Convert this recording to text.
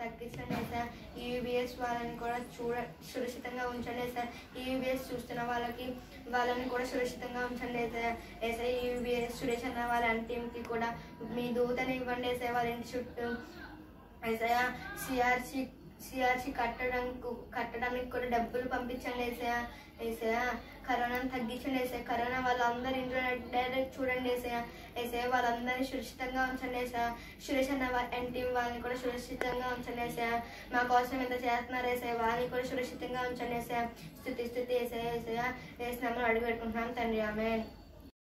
తగ్గించండి sir EVS వాళ్ళని కూడా చూడ సురక్షితంగా ఉంచండి సార్ ఈవీఎస్ చూస్తున్న వాళ్ళకి వాళ్ళని కూడా సురక్షితంగా ఉంచండి సార్ ఏసై ఈవీఎస్ సురేష్ అన్న వాళ్ళ టీంకి కూడా మీ దూతని ఇవ్వండి సార్ వాళ్ళ ఇంటి చుట్టూ ఏసయ సిఆర్సి సిఆర్సి కట్టడానికి కట్టడానికి కూడా డబ్బులు పంపించండి ఏసయ ఏసయ కరోనాను తగ్గించండి ఏసయ కరోనా వాళ్ళందరి ఇంట్లో డైరెక్ట్ చూడండి ఏసయ ఏసయ వాళ్ళందరినీ సురక్షితంగా ఉంచండి ఏసయ సురేష్ అన్న అండ్ టీం వాళ్ళని కూడా సురక్షితంగా ఉంచండి ఏసయ మా కోసం ఎంత చేస్తున్నారు ఏసయ వాళ్ళని కూడా సురక్షితంగా ఉంచండి ఏసయ స్థుతి స్థుతి ఏసయ ఏసయ వేసినామని అడుగు పెట్టుకుంటున్నాం తండ్రి ఆమె